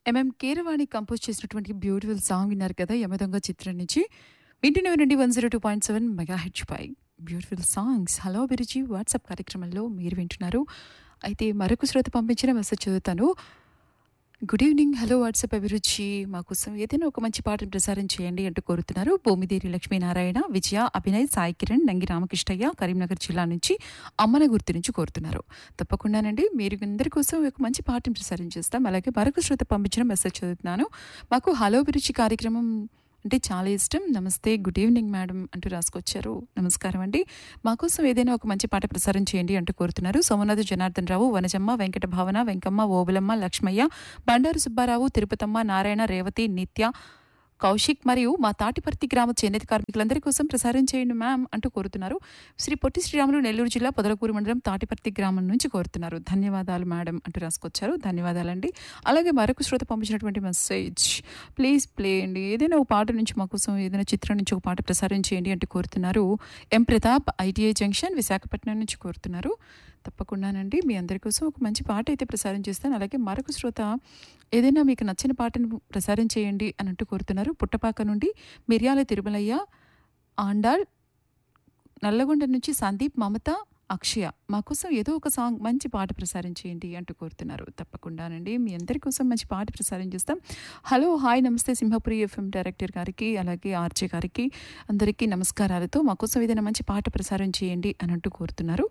MM Keeravani compose చేసినటువంటి beautiful song విన్నారు కదా యమదొంగ చిత్రం నుంచి వింటూనే వినండి one zero two point seven megahertz పై బ్యూటిఫుల్ సాంగ్స్ హలో అభిరుచి వాట్సాప్ కార్యక్రమంలో మీరు వింటున్నారు అయితే మరొక శ్రోత పంపించిన మెసేజ్ చదువుతాను గుడ్ ఈవినింగ్ హలో వాట్సాప్ అభిరుచి మా కోసం ఏదైనా ఒక మంచి పాటను ప్రసారం చేయండి అంటూ కోరుతున్నారు భూమిదేరి లక్ష్మీనారాయణ విజయ అభినయ్ సాయి కిరణ్ నంగి రామకృష్ణయ్య కరీంనగర్ జిల్లా నుంచి అమ్మన గుర్తు నుంచి కోరుతున్నారు తప్పకుండానండి మీరు అందరి కోసం ఒక మంచి పాటను ప్రసారం చేస్తాం అలాగే మరొక శ్రోత పంపించిన మెసేజ్ చదువుతున్నాను మాకు హలో అభిరుచి కార్యక్రమం అంటే చాలా ఇష్టం నమస్తే గుడ్ ఈవినింగ్ మేడం అంటూ రాసుకొచ్చారు నమస్కారం అండి మా కోసం ఏదైనా ఒక మంచి పాట ప్రసారం చేయండి అంటూ కోరుతున్నారు సోమనాథ్ జనార్దన్ రావు వనజమ్మ వెంకట భావన వెంకమ్మ ఓబులమ్మ లక్ష్మయ్య బండారు సుబ్బారావు తిరుపతమ్మ నారాయణ రేవతి నిత్య కౌశిక్ మరియు మా తాటిపర్తి గ్రామ చేనేత కార్మికులందరి కోసం ప్రసారం చేయండి మ్యామ్ అంటూ కోరుతున్నారు శ్రీ పొట్టి శ్రీరాములు నెల్లూరు జిల్లా పొదలకూరు మండలం తాటిపర్తి గ్రామం నుంచి కోరుతున్నారు ధన్యవాదాలు మేడం అంటూ రాసుకొచ్చారు ధన్యవాదాలండి అలాగే మరొక శ్రోత పంపించినటువంటి మెసేజ్ ప్లీజ్ ప్లే అండి ఏదైనా ఒక పాట నుంచి మా కోసం ఏదైనా చిత్రం నుంచి ఒక పాట ప్రసారం చేయండి అంటూ కోరుతున్నారు M Pratap ITI junction Visakhapatnam నుంచి కోరుతున్నారు తప్పకుండానండి మీ అందరి కోసం ఒక మంచి పాట అయితే ప్రసారం చేస్తాను అలాగే మరొక శ్రోత ఏదైనా మీకు నచ్చిన పాటను ప్రసారం చేయండి అని అంటూ కోరుతున్నారు పుట్టపాక నుండి మిర్యాల తిరుమలయ్య ఆండాళ్ నల్లగొండ నుంచి సందీప్ మమత అక్షయ మా కోసం ఏదో ఒక సాంగ్ మంచి పాట ప్రసారం చేయండి అంటూ కోరుతున్నారు తప్పకుండానండి మీ అందరి కోసం మంచి పాట ప్రసారం చేస్తాం హలో హాయ్ నమస్తే సింహపురి ఎఫ్ఎం డైరెక్టర్ గారికి అలాగే ఆర్జే గారికి అందరికీ నమస్కారాలతో మా కోసం ఏదైనా మంచి పాట ప్రసారం చేయండి అని అంటూ కోరుతున్నారు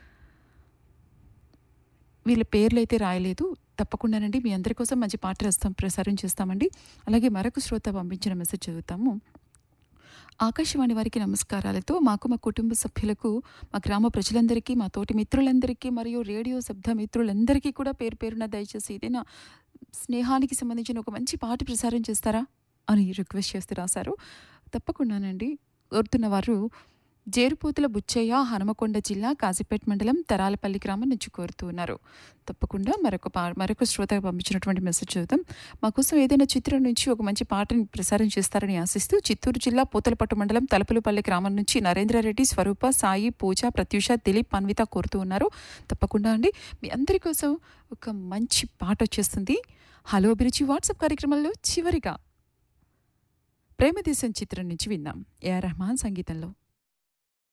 వీళ్ళ పేర్లు అయితే రాయలేదు తప్పకుండానండి మీ అందరి కోసం మంచి పాట రస్తాం ప్రసారం చేస్తామండి అలాగే మరొక శ్రోత పంపించిన మెసేజ్ చదువుతాము ఆకాశవాణి వారికి నమస్కారాలతో మాకు మా కుటుంబ సభ్యులకు మా గ్రామ ప్రజలందరికీ మా తోటి మిత్రులందరికీ మరియు రేడియో శబ్ద మిత్రులందరికీ కూడా పేరు పేరున దయచేసి ఏదైనా స్నేహానికి సంబంధించిన ఒక మంచి పాట ప్రసారం చేస్తారా అని రిక్వెస్ట్ చేస్తూ రాశారు తప్పకుండానండి కోరుతున్న వారు జేరుపోతుల బుచ్చయ్య హనుమకొండ జిల్లా కాజీపేట మండలం తరాలపల్లి గ్రామం నుంచి కోరుతూ ఉన్నారు తప్పకుండా మరొక పా మరొక శ్రోత పంపించినటువంటి మెసేజ్ చూద్దాం మా కోసం ఏదైనా చిత్రం నుంచి ఒక మంచి పాటని ప్రసారం చేస్తారని ఆశిస్తూ చిత్తూరు జిల్లా పూతలపట్టు మండలం తలపులపల్లి గ్రామం నుంచి నరేంద్రారెడ్డి స్వరూప సాయి పూజ ప్రత్యూష దిలీప్ అన్విత కోరుతూ ఉన్నారు తప్పకుండా అండి మీ అందరి కోసం ఒక మంచి పాట వచ్చేస్తుంది హలో అభిరుచి వాట్సాప్ కార్యక్రమంలో చివరిగా ప్రేమదేశం చిత్రం నుంచి విందాం ఏఆర్ రెహమాన్ సంగీతంలో